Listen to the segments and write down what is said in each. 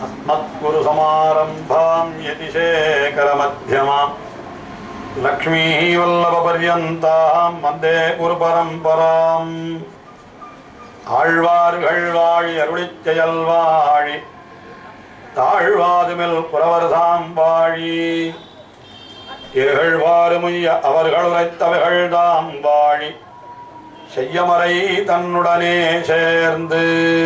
अस्मत्कुरुसमारम्भां यतिशेखरमध्यमाम् लक्ष्मीवल्लभपर्यन्तां वन्दे குருபரம்பராம் ஆழ்வார்கள் வாழி அருளிச் செயல் வாழி தாழ்வாதுமில் புறவர்தாம் வாழி இருகழ்வாறுமுய்ய அவர்கள் உரைத்தவைகள் தாம் வாழி செய்யமறை தன்னுடனே சேர்ந்து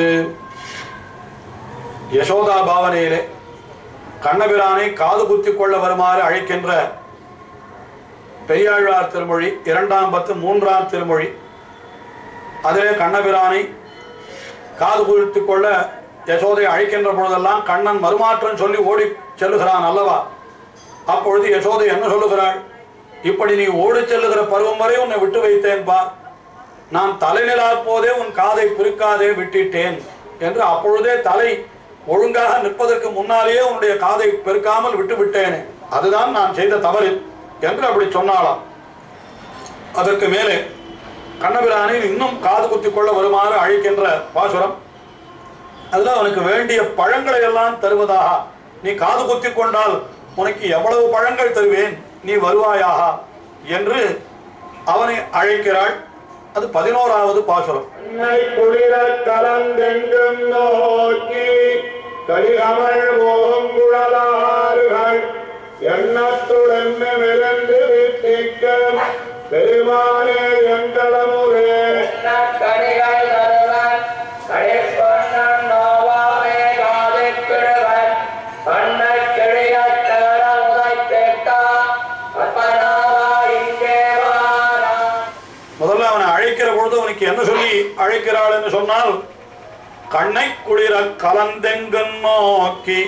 யசோதா பாவனையிலே கண்ணபிரானை காது குத்திக் கொள்ள வருமாறு அழைக்கின்ற பெரியாழ்வார் திருமொழி இரண்டாம் பத்து மூன்றாம் திருமொழி அதிலே கண்ணபிரானை காது குத்திக் கொள்ள யசோதை அழைக்கின்ற பொழுதெல்லாம் கண்ணன் மறுமாற்றம் சொல்லி ஓடி செல்லுகிறான் அல்லவா அப்பொழுது யசோதை என்ன சொல்லுகிறாள் இப்படி நீ ஓடிச் செல்லுகிற பருவம் வரை உன்னை விட்டு வைத்தேன் பார் நான் தலைநிலா போதே உன் காதை பிரிக்காதே விட்டிட்டேன் என்று அப்பொழுதே தலை ஒழுங்காக நிற்பதற்கு முன்னாலேயே உன்னுடைய காதை பெருக்காமல் விட்டு விட்டேனே அதுதான் நான் செய்த தவறு என்று அப்படி சொன்னாளாம் அதற்கு மேலே கண்ணபிரானை இன்னும் காது குத்திக் கொள்ள வருமாறு அழைக்கின்ற பாசுரம் அதுல அவனுக்கு வேண்டிய பழங்களை எல்லாம் தருவதாக நீ காது குத்திக் கொண்டால் உனக்கு எவ்வளவு பழங்கள் தருவேன் நீ வருவாயாக என்று அவனை அழைக்கிறாள் அது பதினோராவது பாசுரம் என்னை குளிர கலந்தெங்கும் நோக்கி கலிகமள் ஓங்குழலாறுகள் எண்ணத்துடன் மிரண்டு விட்டிக்க பெருமானே எங்களமுதே கனிகள் தருவன் கடைப்பொன்னன் நோவாமே காதிக்கிடுவன் பண்ணை கிழியத் தகர உதைத்திட்டா அப்பனாவா இங்கே வாரான் முதல்ல அவனை அழைக்கிற பொழுது அவனுக்கு என்ன சொல்லி அழைக்கிறாள் என்று சொன்னால் கண்ணை குளிர கலந்தெங்கன் நோக்கி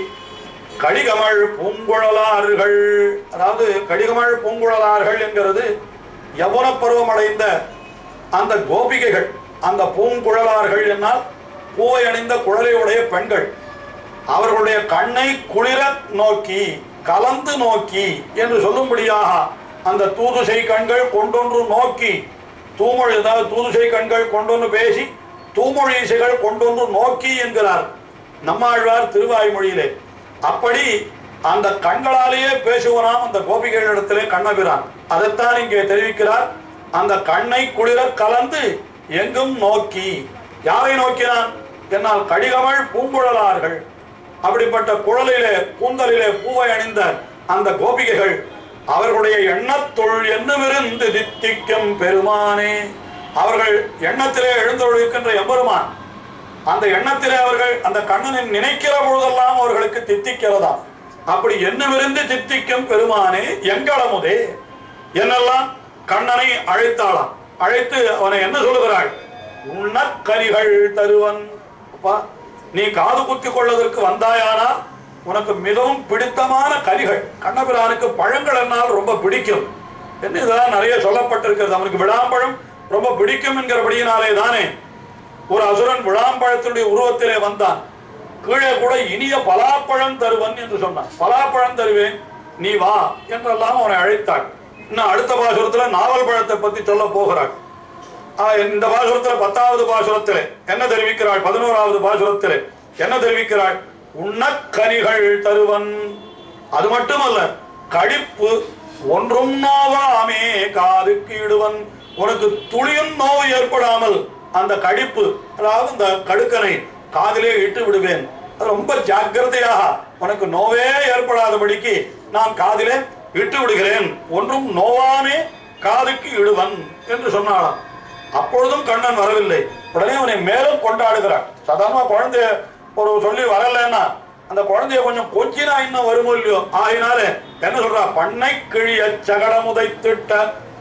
கடிகமழ் பூங்குழலார்கள் அதாவது கடிகமழ் பூங்குழலார்கள் என்கிறது யவன பருவம் அடைந்த அந்த கோபிகைகள் அந்த பூங்குழலார்கள் என்னால் பூவை அணிந்த குழலையுடைய பெண்கள் அவர்களுடைய கண்ணை குளிர நோக்கி கலந்து நோக்கி என்று சொல்லும்படியாக அந்த தூதுசை கண்கள் கொண்டொன்று நோக்கி தூமொழி அதாவது தூதுசை கண்கள் கொண்டொன்று பேசி தூமொழி இசைகள் கொண்டொன்று நோக்கி என்கிறார் நம்மாழ்வார் திருவாய்மொழியிலே அப்படி அந்த கண்களாலேயே பேசுவனாம் அந்த கோபிகைகளிடத்திலே கண்ணபிரான் அதைத்தான் இங்கே தெரிவிக்கிறார் அந்த கண்ணை குளிர கலந்து எங்கும் நோக்கி யாரை நோக்கினான் என்னால் கடிகமள் பூங்குழலார்கள் அப்படிப்பட்ட குழலிலே கூந்தலிலே பூவை அணிந்த அந்த கோபிகைகள் அவர்களுடைய எண்ணத்துள் என்னமிருந்து தித்திக்கும் பெருமானே அவர்கள் எண்ணத்திலே எழுந்தொழிக்கின்ற எம்பெருமான் அந்த எண்ணத்திலே அவர்கள் அந்த கண்ணனை நினைக்கிற பொழுதெல்லாம் அவர்களுக்கு தித்திக்கிறதா அப்படி என்னமிருந்து தித்திக்கும் பெருமானே எங்களமுதே என்னெல்லாம் கண்ணனை அழைத்தாளாம் அழைத்து அவனை என்ன சொல்லுகிறாள் உண்ணக்கரிகள் தருவன் அப்பா நீ காது குத்திக் கொள்வதற்கு வந்தாயானா உனக்கு மிகவும் பிடித்தமான கரிகள் கண்ணபிரானுக்கு பழங்கள் என்னால் ரொம்ப பிடிக்கும் என்று இதெல்லாம் நிறைய சொல்லப்பட்டிருக்கிறது அவனுக்கு விழாம்பழம் ரொம்ப பிடிக்கும் என்கிறபடியினாலே தானே ஒரு அசுரன் விழாம்பழத்தினுடைய உருவத்திலே வந்தான் கீழே கூட இனிய பலாப்பழம் தருவன் என்று சொன்னான் பலாப்பழம் தருவேன் நீ வா என்றெல்லாம் அவனை அழைத்தாள் இன்னும் அடுத்த பாசுரத்துல நாவல் பழத்தை பத்தி சொல்ல போகிறாள் ஆஹ், இந்த பாசுரத்துல பத்தாவது பாசுரத்திலே என்ன தெரிவிக்கிறாள் பதினோராவது பாசுரத்திலே என்ன தெரிவிக்கிறாள் உண்ணக்கனிகள் தருவன் அது மட்டுமல்ல கடிப்பு ஒன்றும் நோவாமே காதுக்கு இடுவன் உனக்கு துளியும் நோவு ஏற்படாமல் அந்த கடிப்பு அதாவது இந்த கடுக்கனை காதிலே இட்டு விடுவேன் அது ரொம்ப ஜாக்கிரதையாக உனக்கு நோவே ஏற்படாதபடிக்கு நான் காதிலே இட்டு விடுகிறேன் ஒன்றும் நோவாமே காதுக்கு இடுவன் என்று சொன்னாளாம் அப்பொழுதும் கண்ணன் வரவில்லை உடனே அவனை மேலும் கொண்டாடுகிறான் சாதாரணமா குழந்தைய ஒரு சொல்லி வரலன்னா அந்த குழந்தைய கொஞ்சம் கொஞ்சினா இன்னும் வருமோ இல்லையோ ஆகினாலே என்ன சொல்றா பண்ணை கிழிய சகடமுதைத்திட்ட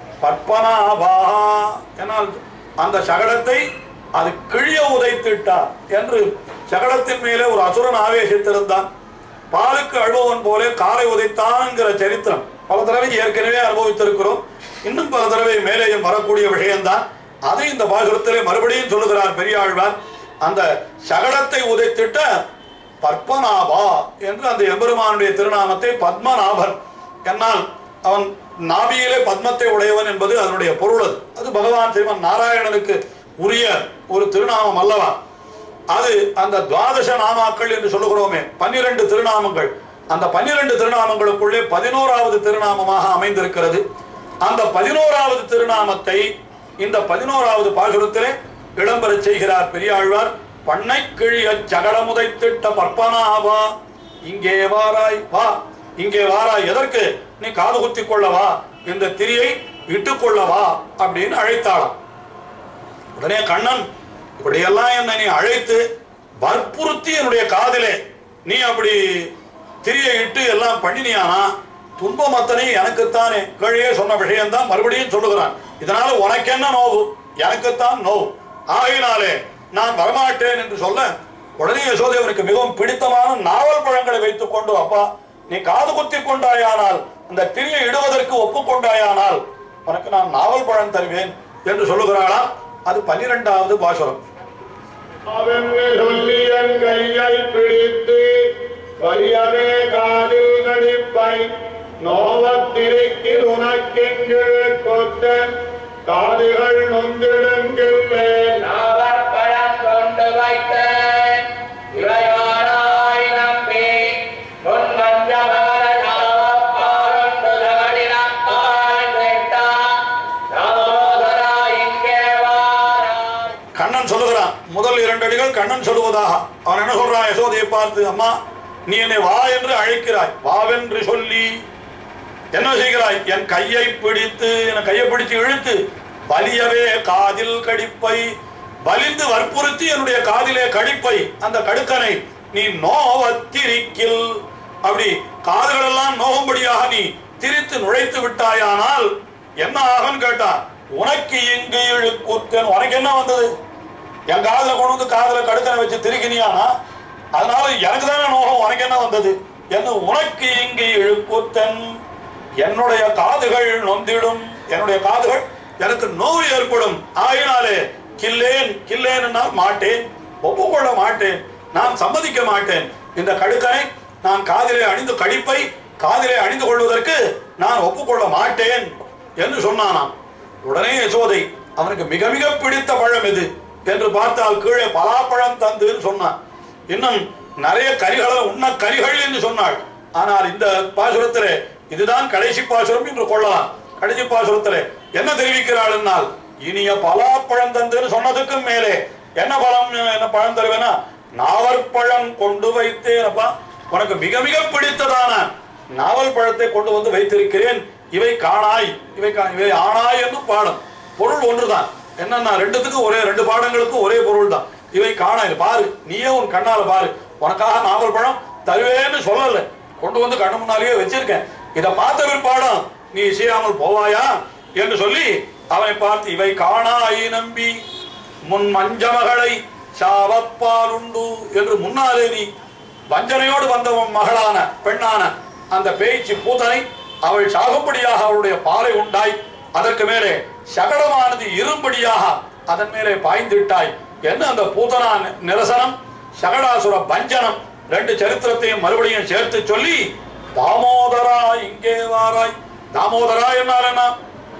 பற்பனாபா என்னால் அந்த சகடத்தை அது கிழிய உதைத்திட்டா என்று சகடத்தின் மேலே ஒரு அசுரன் ஆவேசித்திருந்தான் பாலுக்கு அழுபவன் போல காலை உதைத்தான்ங்கிற சரித்திரம் பல தடவை ஏற்கனவே அனுபவித்திருக்கிறோம் இன்னும் பல தடவை மேலேயும் வரக்கூடிய விஷயம்தான் அதை இந்த பாசுரத்திலே மறுபடியும் சொல்லுகிறார் பெரியாழ்வார் அந்த சகடத்தை உதைத்திட்ட பத்மநாபா என்று அந்த எம்பெருமானுடைய திருநாமத்தை பத்மநாபன் என்னால் அவன் நாபியிலே பத்மத்தை உடையவன் என்பது அதனுடைய பொருள் அது அது பகவான் சிவன் நாராயணனுக்கு உரிய ஒரு திருநாமம் அல்லவா அது அந்த துவாதச நாமாக்கள் என்று சொல்லுகிறோமே பன்னிரண்டு திருநாமங்கள் அந்த பன்னிரண்டு திருநாமங்களுக்குள்ளே பதினோராவது திருநாமமாக அமைந்திருக்கிறது அந்த பதினோராவது திருநாமத்தை இந்த பதினோராவது பாசுரத்திலே இடம்பெறச் செய்கிறார் பெரியாழ்வார் பண்ணை கிழிய சகடமுதைத்திட்ட பற்பனாவா இங்கே வாராய் வா இங்கே வாராய் எதற்கு நீ காது குத்திக் கொள்ளவா இந்த திரியை இட்டுக்கொள்ளவா அப்படின்னு அழைத்தாளாம் உடனே கண்ணன் இப்படியெல்லாம் என்னை நீ அழைத்து வற்புறுத்தி என்னுடைய காதிலே நீ அப்படி திரியை இட்டு எல்லாம் பண்ணினியானா துன்பம் அத்தனை எனக்குத்தானே கழியே சொன்ன விஷயம்தான் மறுபடியும் சொல்லுகிறான் இதனால உனக்கு என்ன நோவு எனக்குத்தான் நோவு ஆகினாலே நான் வரமாட்டேன் என்று சொல்ல உடனே யசோதை அவனுக்கு மிகவும் பிடித்தமான நாவல் பழங்களை வைத்துக் கொண்டு அப்பா நீ காது குத்தி கொண்டாயானால் அந்த திரியை இடுவதற்கு ஒப்புக்கொண்டாயானால் உனக்கு நான் நாவல் பழம் தருவேன் என்று சொல்லுகிறாளாம் அது பன்னிரெண்டாவது பாசுரம் அவென்று சொல்லி என் கையை பிடித்து வலியவே காதில் நடிப்பை நோவத்திரைக்கு உனக்கெங்கு கொத்தன் காதுகள் நொந்திடுங்கில்லேன் நாவற்பழம் கொண்டு வைத்தேன் இளையோராய் நம்பி முன் வந்த மகர நாவப்பாருண்டு தகடினான் கேட்டான் தாமோதரா இங்கே வாராய் கண்ணன் சொல்லுகிறான் முதல் இரண்டு அடிகள் கண்ணன் சொல்லுவதாக அவன் என்ன சொல்றான் யசோதையை பார்த்து அம்மா நீ என்னை வா என்று அழைக்கிறாய் வாவென்று சொல்லி என்ன செய்கிறாய் என் கையை பிடித்து என் கையை பிடித்து இழுத்து வலியவே காதில் கடிப்பை வலிந்து வற்புறுத்தி என்னுடைய காதிலே கடிப்பை அந்த கடுக்கனை நீ நோவத்திரிக்கில் அப்படி காதுகள் எல்லாம் நோகும்படியாக நீ திரித்து நுழைத்து விட்டாயானால் என்ன ஆகும் கேட்டா உனக்கு இங்கு இழுக்குத்தன் உனக்கு என்ன வந்தது என் காதுல கொண்டு வந்து காதுல கடுக்கனை வச்சு திருக்கினியானா அதனால எனக்கு தானே நோகம் உனக்கு என்ன வந்தது என்ன உனக்கு இங்கு இழுக்குத்தன் என்னுடைய காதுகள் நொந்திடும் என்னுடைய காதுகள் எனக்கு நோவு ஏற்படும் ஆகினாலே கில்லேன் கில்லேன்னா மாட்டேன் ஒப்புக்கொள்ள மாட்டேன் நான் சம்மதிக்க மாட்டேன் இந்த கடுக்கனை நான் காதிலே அணிந்து கடிப்பை காதிலே அணிந்து கொள்வதற்கு நான் ஒப்புக்கொள்ள மாட்டேன் என்று சொன்னானாம் உடனே யசோதை அவனுக்கு மிக மிக பிடித்த பழம் எது என்று பார்த்தால் கீழே பலாப்பழம் தந்துன்னு சொன்னான் இன்னும் நிறைய கரிகளை உண்ண கரிகள் என்று சொன்னாள் ஆனால் இந்த பாசுரத்திலே இதுதான் கடைசி பாசுரம் என்று கொள்ளலாம் கடைசி பாசுரத்திலே என்ன தெரிவிக்கிறாள் என்னால் இனிய பலாப்பழம் தந்துன்னு சொன்னதுக்கும் மேலே என்ன பழம் என்ன பழம் தருவேனா நாவற்பழம் கொண்டு வைத்தேனப்பா உனக்கு மிக மிக பிடித்ததான நாவல் பழத்தை கொண்டு வந்து வைத்திருக்கிறேன் இவை காணாய் இவை கா- இவை ஆனாய் என்னும் பாடம் பொருள் ஒன்றுதான் என்னன்னா ரெண்டுத்துக்கும் ஒரே ரெண்டு பாடங்களுக்கும் ஒரே பொருள் தான் இவை காணாய் பாரு நீயே உன் கண்ணால பாரு உனக்காக நாவல் பழம் தருவேன்னு சொல்லல கொண்டு வந்து கண்ணு முன்னாலேயே வச்சிருக்கேன் இதை பார்த்த பிற்பாடம் நீ செய்யாமல் போவாயா என்று சொல்லி அவனை பார்த்து இவை காணாய் நம்பி முன் மஞ்சமகளை சாவப்பால் உண்டு என்று முன்னாலே நீ வஞ்சனையோடு வந்த உன் மகளான பெண்ணான அந்த பேச்சு பூதனை அவள் சாகும்படியாக அவளுடைய பாலை உண்டாய் அதற்கு மேலே சகடமானது இரும்படியாக அதன் மேலே பாய்ந்திட்டாய் என்று அந்த பூதனா நி- நிரசனம் சகடாசுர பஞ்சனம் ரெண்டு சரித்திரத்தையும் மறுபடியும் சேர்த்து சொல்லி தாமோதரா இங்கே வாராய் தாமோதரா என்னால் என்ன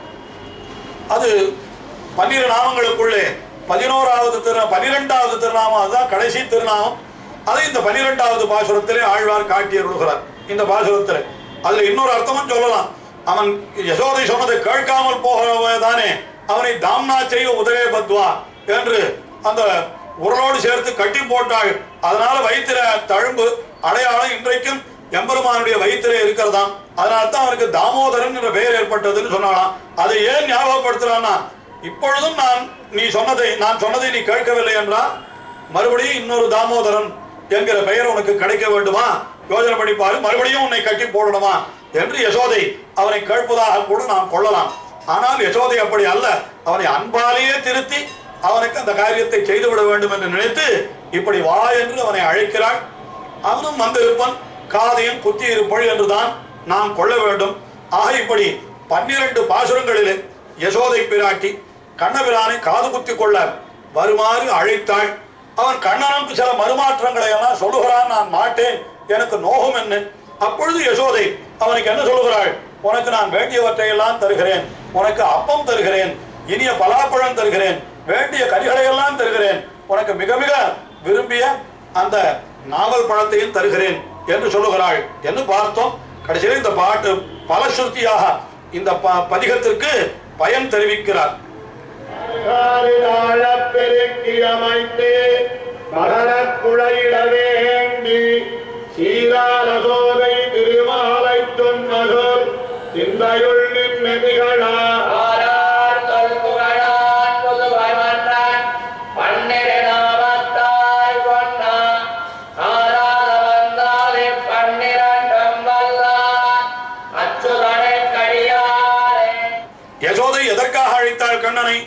அது பன்னிரு நாமங்களுக்குள்ளே பதினோராவது திரு பனிரெண்டாவது திருநாமம் அதுதான் கடைசி திருநாமம் அதை இந்த பனிரெண்டாவது பாசுரத்திலே ஆழ்வார் காட்டியருள்கிறார் இந்த பாசுரத்திலே அதுல இன்னொரு அர்த்தமும் சொல்லலாம் அவன் யசோதை சொன்னதை கேட்காமல் போகதானே அவனை தாம்னா செய்ய உதவே பத்வா என்று அந்த உரலோடு சேர்த்து கட்டி போட்டாள் அதனால வயிற்றில தழும்பு அடையாளம் இன்றைக்கும் எம்பெருமானுடைய வயிற்றிலே இருக்கிறதாம் அதனால தான் அவனுக்கு தாமோதரன் என்ற பெயர் ஏற்பட்டதுன்னு சொன்னாலாம் அதை ஏன் ஞாபகப்படுத்துறான்னா இப்பொழுதும் நான் நீ சொன்னதை நான் சொன்னதை நீ கேட்கவில்லை என்றால் மறுபடியும் இன்னொரு தாமோதரன் என்கிற பெயர் உனக்கு கிடைக்க வேண்டுமா யோசனை பண்ணி பாரு மறுபடியும் உன்னை கட்டி போடணுமா என்று யசோதை அவனை கேட்பதாக கூட நாம் கொள்ளலாம் ஆனால் யசோதை அப்படி அல்ல அவனை அன்பாலேயே திருத்தி அவனுக்கு அந்த காரியத்தை செய்துவிட வேண்டும் என்று நினைத்து இப்படி வா என்று அவனை அழைக்கிறாள் அவனும் வந்திருப்பன் காதையும் குத்தி இருப்பள் என்றுதான் நாம் கொள்ள வேண்டும் ஆக இப்படி பன்னிரண்டு பாசுரங்களிலே யசோதை பிராட்டி கண்ணபிரானை காது குத்தி கொள்ள வருமாறு அழைத்தாள் அவன் கண்ணனுக்கு சில மறுமாற்றங்களை எல்லாம் சொல்லுகிறான் நான் மாட்டேன் எனக்கு நோகம் என்ன அப்பொழுது யசோதை அவனுக்கு என்ன சொல்லுகிறாள் உனக்கு நான் வேண்டியவற்றை எல்லாம் தருகிறேன் உனக்கு அப்பம் தருகிறேன் இனிய பலாப்பழம் தருகிறேன் வேண்டிய கனிகளை எல்லாம் தருகிறேன் உனக்கு மிக மிக விரும்பிய அந்த நாவல் பழத்தையும் தருகிறேன் என்று சொல்லுகிறாள் என்று பார்த்தோம் கடைசியில் இந்த பாட்டு பலஸ்ருதியாக இந்த ப- பதிகத்திற்கு பயன் தெரிவிக்கிறார் ஆழப் பெருக்கி அமைத்து மகரக் குழையிட வேண்டி சீரால சோதை திருமாலை சொன்னதோர் சிந்தையுள் நின்மெதிகளா ஆரார் சொல் புகழான் புதுவை மன்னன் பன்னிரு நாமத்தாய் கொண்டான் ஆராத வந்தாலே பன்னிரண்டும் வல்லான் அச்சுதனை கடியாரே யசோதை எதற்காக அழைத்தாள் கண்ணனை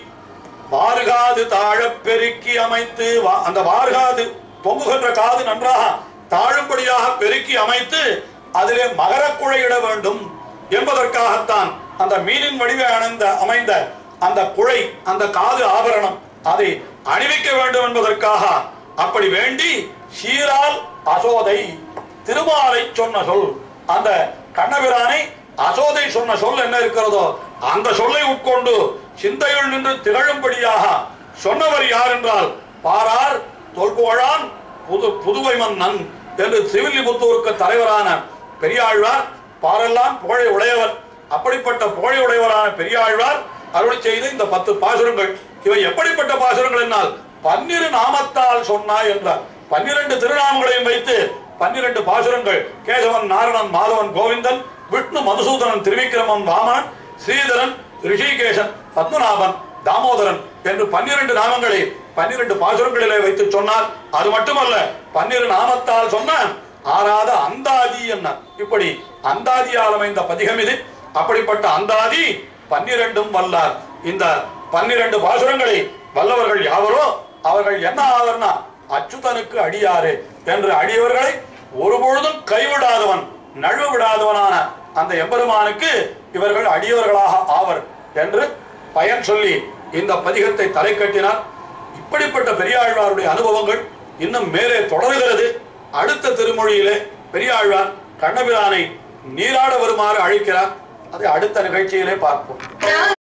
வார்காது தாழப் பெருக்கி அமைத்து வா- அந்த வார்காது தொங்குகின்ற காது நன்றாக தாழும்படியாக பெருக்கி அமைத்து அதிலே மகரக் குழையிட வேண்டும் என்பதற்காகத்தான் அந்த மீனின் வடிவே அணைந்த அமைந்த அந்த குழை அந்த காது ஆபரணம் அதை அணிவிக்க வேண்டும் என்பதற்காக அப்படி வேண்டி சீரால் அசோதை திருமாலை சொன்ன சொல் அந்த கண்ணபிரானை அசோதை சொன்ன சொல் என்ன இருக்கிறதோ அந்த சொல்லை உட்கொண்டு சிந்தையுள் நின்று திகழும்படியாக சொன்னவர் யார் என்றால் பாரார் தொல்புகழான் புது புதுவை மன்னன் என்று சிவில்லிபுத்தூருக்கு தலைவரான பெரியாழ்வார் பாரெல்லாம் புகழை உடையவர் அப்படிப்பட்ட புகழை உடையவரான பெரியாழ்வார் அருள் செய்த இந்த பத்து பாசுரங்கள் இவை எப்படிப்பட்ட பாசுரங்கள் என்னால் பன்னிரு நாமத்தால் சொன்னாய் என்றார் பன்னிரண்டு திருநாமங்களையும் வைத்து பன்னிரண்டு பாசுரங்கள் கேசவன் நாரணன் மாதவன் கோவிந்தன் விஷ்ணு மதுசூதனன் திருவிக்கிரமன் வாமனன் ஸ்ரீதரன் ரிஷிகேசன் பத்மநாபன் தாமோதரன் என்று பன்னிரண்டு நாமங்களை பன்னிரண்டு பாசுரங்களிலே வைத்து சொன்னார் அது மட்டுமல்ல பன்னிரு நாமத்தால் சொன்ன ஆறாத அந்தாதி என்ன இப்படி அந்தாதியால் அமைந்த பதிகம் இது அப்படிப்பட்ட அந்தாதி பன்னிரண்டும் வல்லார் இந்த பன்னிரண்டு பாசுரங்களை வல்லவர்கள் யாவரோ அவர்கள் என்ன ஆவர்னா அச்சுதனுக்கு அடியாரே என்று அடியவர்களை ஒருபொழுதும் கைவிடாதவன் நழுவ விடாதவனான அந்த எம்பெருமானுக்கு இவர்கள் அடியவர்களாக ஆவர் என்று பயன் சொல்லி இந்த பதிகத்தை தலை கட்டினார் இப்படிப்பட்ட பெரியாழ்வாருடைய அனுபவங்கள் இன்னும் மேலே தொடர்கிறது அடுத்த திருமொழியிலே பெரியாழ்வார் கண்ணபிரானை நீராட வருமாறு அழைக்கிறார் அதை அடுத்த நிகழ்ச்சியிலே பார்ப்போம்